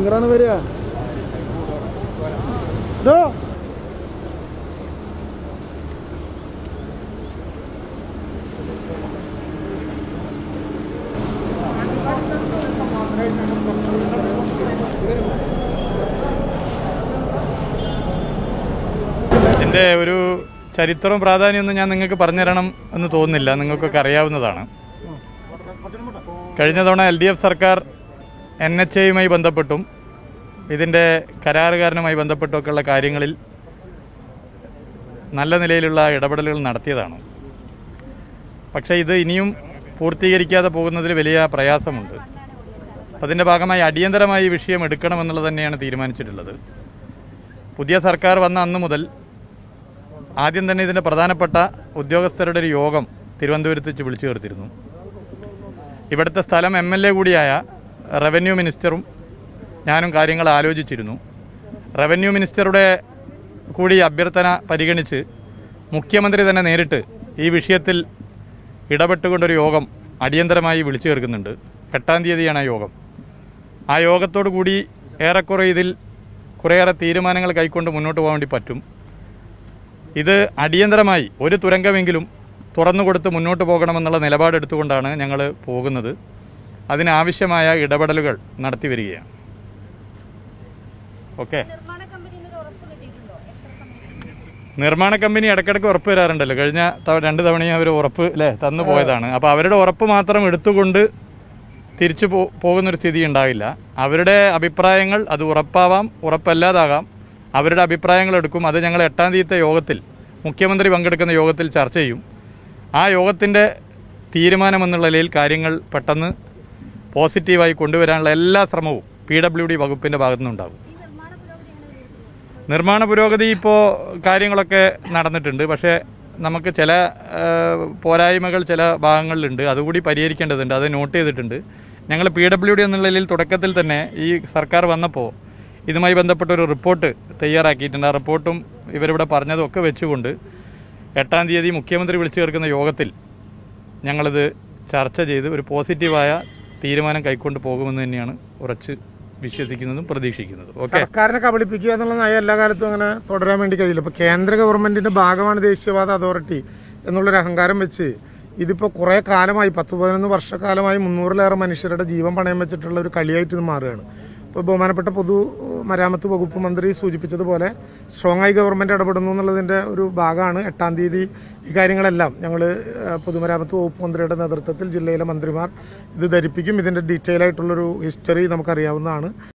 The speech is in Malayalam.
എങ്ങനെയാണ് വരിക ഇതോ ഇതിൻ്റെ ഒരു ചരിത്രവും പ്രാധാന്യമൊന്നും ഞാൻ നിങ്ങൾക്ക് പറഞ്ഞുതരണം എന്ന് തോന്നുന്നില്ല നിങ്ങൾക്കൊക്കെ അറിയാവുന്നതാണ് കഴിഞ്ഞ തവണ എൽ ഡി എഫ് സർക്കാർ എൻ എച്ച് എയുമായി ബന്ധപ്പെട്ടും ഇതിൻ്റെ കരാറുകാരനുമായി ബന്ധപ്പെട്ടുമൊക്കെയുള്ള കാര്യങ്ങളിൽ നല്ല നിലയിലുള്ള ഇടപെടലുകൾ നടത്തിയതാണ് പക്ഷേ ഇത് ഇനിയും പൂർത്തീകരിക്കാതെ പോകുന്നതിൽ വലിയ പ്രയാസമുണ്ട് അപ്പം അതിൻ്റെ ഭാഗമായി അടിയന്തരമായി ഈ വിഷയം എടുക്കണമെന്നുള്ളത് തന്നെയാണ് തീരുമാനിച്ചിട്ടുള്ളത് പുതിയ സർക്കാർ വന്ന അന്ന് മുതൽ ആദ്യം തന്നെ ഇതിൻ്റെ പ്രധാനപ്പെട്ട ഉദ്യോഗസ്ഥരുടെ ഒരു യോഗം തിരുവനന്തപുരത്ത് വെച്ച് വിളിച്ചു ചേർത്തിരുന്നു ഇവിടുത്തെ സ്ഥലം എം എൽ എ കൂടിയായ റവന്യൂ മിനിസ്റ്ററും ഞാനും കാര്യങ്ങൾ ആലോചിച്ചിരുന്നു റവന്യൂ മിനിസ്റ്ററുടെ കൂടി അഭ്യർത്ഥന പരിഗണിച്ച് മുഖ്യമന്ത്രി തന്നെ നേരിട്ട് ഈ വിഷയത്തിൽ ഇടപെട്ടുകൊണ്ടൊരു യോഗം അടിയന്തരമായി വിളിച്ചു ചേർക്കുന്നുണ്ട് എട്ടാം തീയതിയാണ് ആ യോഗം ആ യോഗത്തോടു കൂടി ഏറെക്കുറെ ഇതിൽ കുറേയേറെ തീരുമാനങ്ങൾ കൈക്കൊണ്ട് മുന്നോട്ട് പോകാൻ വേണ്ടി പറ്റും ഇത് അടിയന്തരമായി ഒരു തുരങ്കമെങ്കിലും തുറന്നു കൊടുത്ത് മുന്നോട്ട് പോകണമെന്നുള്ള നിലപാടെടുത്തുകൊണ്ടാണ് ഞങ്ങൾ പോകുന്നത് അതിനാവശ്യമായ ഇടപെടലുകൾ നടത്തി വരികയാണ് ഓക്കെ നിർമ്മാണ കമ്പനിയിൽ നിന്ന് ഒരു ഉറപ്പ് കിട്ടിയിട്ടുണ്ടോ എത്ര സമയം നിർമ്മാണ കമ്പനി ഇടയ്ക്കിടയ്ക്ക് ഉറപ്പ് തരാറുണ്ടല്ലോ കഴിഞ്ഞ തവ- രണ്ട് തവണയും അവർ ഉറപ്പ് അല്ലേ തന്നു പോയതാണ് അപ്പോൾ അവരുടെ ഉറപ്പ് മാത്രം എടുത്തുകൊണ്ട് തിരിച്ചു പോ പോകുന്നൊരു സ്ഥിതി ഉണ്ടാവില്ല അവരുടെ അഭിപ്രായങ്ങൾ അത് ഉറപ്പാവാം ഉറപ്പല്ലാതാകാം അവരുടെ അഭിപ്രായങ്ങൾ എടുക്കും അത് ഞങ്ങൾ എട്ടാം തീയതിത്തെ യോഗത്തിൽ മുഖ്യമന്ത്രി പങ്കെടുക്കുന്ന യോഗത്തിൽ ചർച്ച ചെയ്യും ആ യോഗത്തിൻ്റെ തീരുമാനമെന്നുള്ള നിലയിൽ കാര്യങ്ങൾ പെട്ടെന്ന് പോസിറ്റീവായി കൊണ്ടുവരാനുള്ള എല്ലാ ശ്രമവും പി ഡബ്ല്യു ഡി വകുപ്പിൻ്റെ ഭാഗത്തുനിന്നുണ്ടാകും ഈ നിർമ്മാണ പുരോഗതി എങ്ങനെ വിലയിരുത്തുന്നു നിർമ്മാണ പുരോഗതി ഇപ്പോൾ കാര്യങ്ങളൊക്കെ നടന്നിട്ടുണ്ട് പക്ഷേ നമുക്ക് ചില ആ, പോരായ്മകൾ ചില ഭാഗങ്ങളിലുണ്ട് അതുകൂടി പരിഹരിക്കേണ്ടതുണ്ട് അത് നോട്ട് ചെയ്തിട്ടുണ്ട് ഞങ്ങൾ പി ഡബ്ല്യു ഡി എന്നുള്ള നിലയിൽ തുടക്കത്തിൽ തന്നെ ഈ സർക്കാർ വന്നപ്പോൾ ഇതുമായി ബന്ധപ്പെട്ട ഒരു റിപ്പോർട്ട് തയ്യാറാക്കിയിട്ടുണ്ട് ആ റിപ്പോർട്ടും ഇവരിവിടെ പറഞ്ഞതും ഒക്കെ വെച്ചുകൊണ്ട് എട്ടാം തീയതി മുഖ്യമന്ത്രി വിളിച്ചു ചേർക്കുന്ന യോഗത്തിൽ ഞങ്ങളിത് ചർച്ച ചെയ്ത് ഒരു പോസിറ്റീവായ തീരുമാനം കൈക്കൊണ്ട് പോകുമെന്ന് തന്നെയാണ് ഉറച്ച് വിശ്വസിക്കുന്നതും പ്രതീക്ഷിക്കുന്നതും ഓക്കെ സർക്കാരിനെ കബളിപ്പിക്കുക എന്നുള്ള നയം എല്ലാ കാലത്തും അങ്ങനെ തുടരാൻ വേണ്ടി കഴിയില്ല ഇപ്പൊ കേന്ദ്ര ഗവൺമെന്റിന്റെ ഭാഗമാണ് ദേശീയവാദ അതോറിറ്റി എന്നുള്ളൊരു അഹങ്കാരം വെച്ച് ഇതിപ്പോ കുറെ കാലമായി പത്ത് പതിനൊന്ന് വർഷക്കാലമായി മുന്നൂറിലേറെ മനുഷ്യരുടെ ജീവൻ പണയം വെച്ചിട്ടുള്ള ഒരു കളിയായിട്ട് ഇത് മാറുകയാണ് ഇപ്പോൾ ബഹുമാനപ്പെട്ട പൊതു മരാമത്ത് വകുപ്പ് മന്ത്രി സൂചിപ്പിച്ചതുപോലെ സ്ട്രോങ് ആയി ഗവൺമെന്റ് ഇടപെടുന്നു എന്നുള്ളതിന്റെ ഒരു ഭാഗമാണ് എട്ടാം തീയതി ഈ കാര്യങ്ങളെല്ലാം ഞങ്ങൾ പൊതുമരാമത്ത് വകുപ്പ് മന്ത്രിയുടെ നേതൃത്വത്തിൽ ജില്ലയിലെ മന്ത്രിമാർ ഇത് ധരിപ്പിക്കും ഇതിന്റെ ഡീറ്റെയിൽ ആയിട്ടുള്ളൊരു ഹിസ്റ്ററി നമുക്കറിയാവുന്നതാണ്